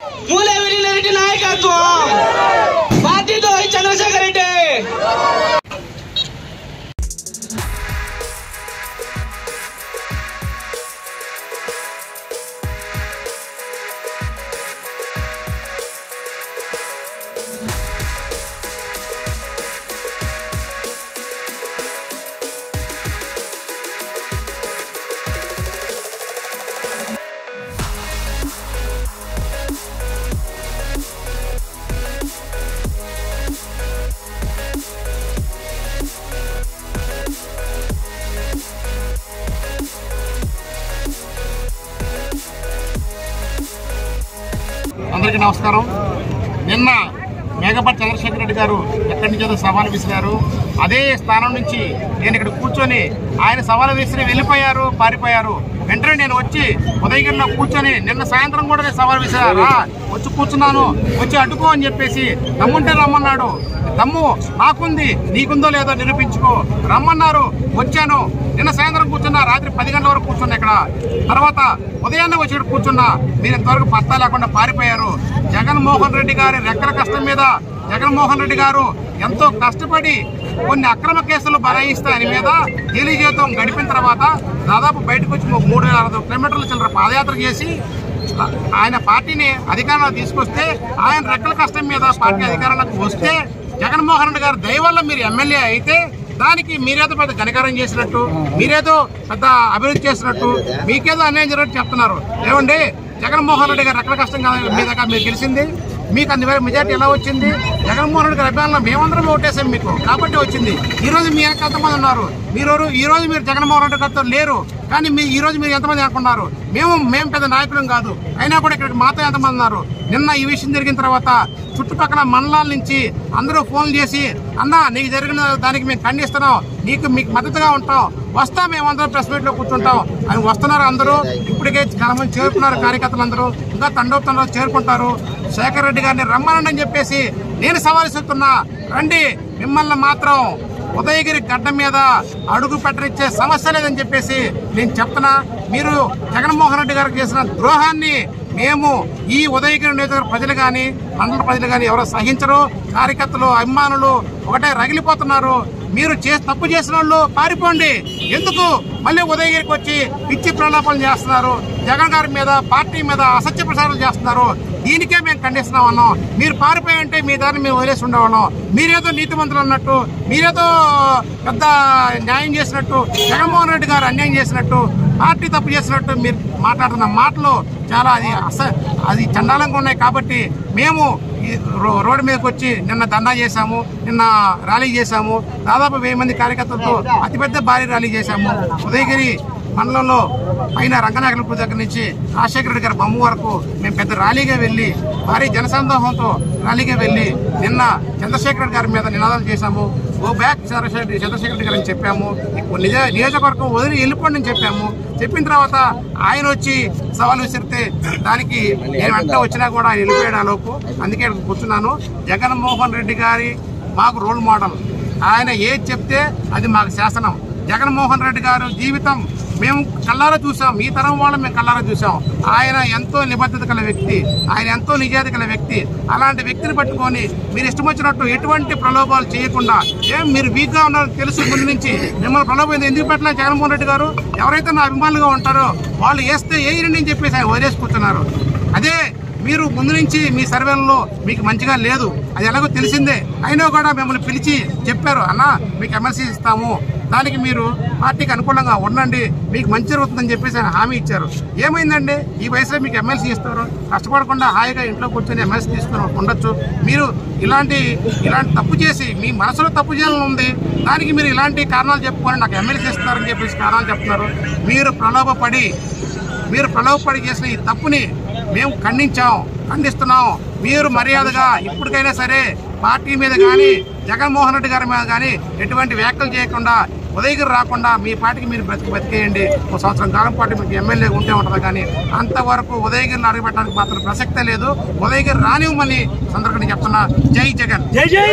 మూలే విలీనారెడ్డి నాయకత్వం పార్టీతో చంద్రశేఖర్ రెడ్డి అందరికీ నమస్కారం నిన్న మేఘపతి చంద్రశేఖర్ రెడ్డి గారు ఎక్కడి నుంచో సవాలు విసిరారు అదే స్థానం నుంచి నేను ఇక్కడ కూర్చొని ఆయన సవాలు విసిరి వెళ్ళిపోయారు పారిపోయారు వెంటనే నేను వచ్చి ఉదయగిరిలో కూర్చొని నిన్న సాయంత్రం కూడా నేను సవాల్ విసిరారా వచ్చి కూర్చున్నాను వచ్చి అడ్డుకో అని చెప్పేసి దమ్ముంటే రమ్మన్నాడు దమ్ము నాకుంది నీకుందో లేదో నిరూపించుకో రమ్మన్నారు వచ్చాను నిన్న సాయంత్రం కూర్చున్నా రాత్రి పది గంటల వరకు కూర్చున్నా ఇక్కడ తర్వాత ఉదయాన్నే వచ్చి ఇక్కడ కూర్చున్నా మీరు ఇంతవరకు పత్తా లేకుండా పారిపోయారు జగన్మోహన్ రెడ్డి గారి రెక్కల కష్టం మీద జగన్మోహన్ రెడ్డి గారు ఎంతో కష్టపడి కొన్ని అక్రమ కేసులు బనాయిస్తే ఆయన మీద జైలు జీవితం గడిపిన తర్వాత దాదాపు బయటకు వచ్చి ఒక మూడు వేల అరవై కిలోమీటర్ల చిల్లర పాదయాత్ర చేసి ఆయన పార్టీని అధికారంలో తీసుకొస్తే ఆయన రెక్కల కష్టం మీద పార్టీ అధికారంలోకి వస్తే జగన్మోహన్ రెడ్డి గారు దయ వల్ల మీరు ఎమ్మెల్యే అయితే దానికి మీరేదో పెద్ద ఘనకారం చేసినట్టు మీరేదో పెద్ద అభివృద్ధి చేసినట్టు మీకేదో అన్యాయం జరిగినట్టు చెప్తున్నారు ఏమండి జగన్మోహన్ రెడ్డి గారు రెక్కల కష్టం కాదు మీద మీరు గెలిచింది మీకు అందువల్ల మెజార్టీ ఎలా వచ్చింది జగన్మోహన్ రెడ్డి గారి అభిమానులు మేమందరం ఓటేసాం మీకు కాబట్టి వచ్చింది ఈ రోజు మీ వెనక ఎంతమంది ఉన్నారు మీరు ఈ రోజు మీరు జగన్మోహన్ రెడ్డి గారితో లేరు కానీ మీ ఈ రోజు మీరు ఎంతమంది అనుకున్నారు మేము మేము పెద్ద నాయకులం కాదు అయినా కూడా ఇక్కడ మాతో ఎంతమంది ఉన్నారు నిన్న ఈ విషయం జరిగిన తర్వాత చుట్టుపక్కల మండలాల నుంచి అందరూ ఫోన్ చేసి అన్న నీకు జరిగిన దానికి మేము ఖండిస్తున్నాం నీకు మీకు మద్దతుగా ఉంటాం వస్తాం మేమందరం ప్రెస్ మీట్ లో కూర్చుంటాం అని వస్తున్నారు అందరూ ఇప్పటికే చాలా మంది చేరుకున్నారు కార్యకర్తలు అందరూ ఇంకా తండోపతంలో చేరుకుంటారు శేఖర్ రెడ్డి గారిని రమ్మనండి అని చెప్పేసి నేను సవాల్ ఇస్తున్నా రండి మిమ్మల్ని మాత్రం ఉదయగిరి గడ్డ మీద అడుగు పెట్టనిచ్చే సమస్య లేదని చెప్పేసి నేను చెప్తున్నా మీరు జగన్మోహన్ రెడ్డి గారికి చేసిన ద్రోహాన్ని మేము ఈ ఉదయగిరి నియోజకవర్గ ప్రజలు కానీ మండల ప్రజలు కానీ ఎవరో సహించరు కార్యకర్తలు అభిమానులు ఒకటే రగిలిపోతున్నారు మీరు చే తప్పు చేసిన వాళ్ళు పారిపోండి ఎందుకు మళ్ళీ ఉదయగిరికి వచ్చి పిచ్చి ప్రలాపాలు చేస్తున్నారు జగన్ గారి మీద పార్టీ మీద అసత్య ప్రచారం చేస్తున్నారు దీనికే మేము ఖండిస్తున్నాం అన్నాం మీరు పారిపోయి ఉంటే మీ దాన్ని మేము వదిలేసి ఉండేవాళ్ళం మీరేదో నీతిమంతులు అన్నట్టు మీరేదో పెద్ద న్యాయం చేసినట్టు జగన్మోహన్ రెడ్డి గారు అన్యాయం చేసినట్టు పార్టీ తప్పు చేసినట్టు మీరు మాట్లాడుతున్న మాటలు చాలా అది అస అది చండాలంగా ఉన్నాయి కాబట్టి మేము ఈ రో- రోడ్డు మీదకి వచ్చి నిన్న ధర్నా చేశాము నిన్న ర్యాలీ చేశాము దాదాపు వెయ్యి మంది కార్యకర్తలతో అతిపెద్ద భారీ ర్యాలీ చేశాము ఉదయగిరి మండలంలో పైన రంగనాయకులపూర్ దగ్గర నుంచి రాజశేఖర రెడ్డి గారి బొమ్మ వరకు మేము పెద్ద ర్యాలీగా వెళ్ళి భారీ జనసందోహంతో ర్యాలీగా వెళ్ళి నిన్న చంద్రశేఖర రెడ్డి గారి మీద నినాదాలు చేశాము ఓ బ్యాక్ చంద్రశేఖర చంద్రశేఖర రెడ్డి గారు అని చెప్పాము ఇప్పుడు నిజ నియోజకవర్గం వదిలి వెళ్ళిపోండి అని చెప్పాము చెప్పిన తర్వాత ఆయన వచ్చి సవాల్ విసిరితే దానికి నేను వెంట వచ్చినా కూడా ఆయన వెళ్ళిపోయాడు ఆ లోపు అందుకే ఇక్కడ కూర్చున్నాను జగన్మోహన్ రెడ్డి గారి మాకు రోల్ మోడల్ ఆయన ఏది చెప్తే అది మాకు శాసనం జగన్మోహన్ రెడ్డి గారు జీవితం మేము కళ్ళారా చూసాం ఈ తరం వాళ్ళం మేము కళ్ళారా చూసాం ఆయన ఎంతో నిబద్ధత గల వ్యక్తి ఆయన ఎంతో నిజాయితీ గల వ్యక్తి అలాంటి వ్యక్తిని పట్టుకొని మీరు ఇష్టం వచ్చినట్టు ఎటువంటి ప్రలోభాలు చేయకుండా ఏం మీరు వీక్ గా ఉన్నారో తెలుసు ముందు నుంచి మిమ్మల్ని ప్రలోభం ఎందుకు పెట్టలేదు జగన్మోహన్ రెడ్డి గారు ఎవరైతే నా అభిమానులుగా ఉంటారో వాళ్ళు వేస్తే ఏ అని చెప్పేసి ఆయన వదిలేసుకుంటున్నారు అదే మీరు ముందు నుంచి మీ సర్వేలలో మీకు మంచిగా లేదు అది ఎలాగో తెలిసిందే అయినా కూడా మిమ్మల్ని పిలిచి చెప్పారు అన్న మీకు ఎమ్మెల్సీ ఇస్తాము దానికి మీరు పార్టీకి అనుకూలంగా ఉండండి మీకు మంచి జరుగుతుందని చెప్పేసి ఆయన హామీ ఇచ్చారు ఏమైందండి ఈ వయసులో మీకు ఎమ్మెల్సీ ఇస్తారు కష్టపడకుండా హాయిగా ఇంట్లో కూర్చొని ఎమ్మెల్సీ తీసుకుని ఉండొచ్చు మీరు ఇలాంటి ఇలాంటి తప్పు చేసి మీ మనసులో తప్పు చేయాలని ఉంది దానికి మీరు ఇలాంటి కారణాలు చెప్పుకొని నాకు ఎమ్మెల్సీ ఇస్తున్నారని చెప్పేసి కారణాలు చెప్తున్నారు మీరు ప్రలోభపడి మీరు ప్రలోభపడి చేసిన ఈ తప్పుని మేము ఖండించాం ఖండిస్తున్నాం మీరు మర్యాదగా ఇప్పటికైనా సరే పార్టీ మీద కానీ జగన్మోహన్ రెడ్డి గారి మీద కానీ ఎటువంటి వ్యాఖ్యలు చేయకుండా ఉదయగిరి రాకుండా మీ పార్టీకి మీరు బ్రతికి బతికేయండి ఒక సంవత్సరం కాలం పాటు మీకు ఎమ్మెల్యే ఉంటే ఉంటుంది కానీ అంతవరకు ఉదయగిరిని అడుగుపెట్టడానికి మాత్రం ప్రసక్తే లేదు ఉదయగిరి రానివ్వమని సందర్భంగా చెప్తున్నా జై జగన్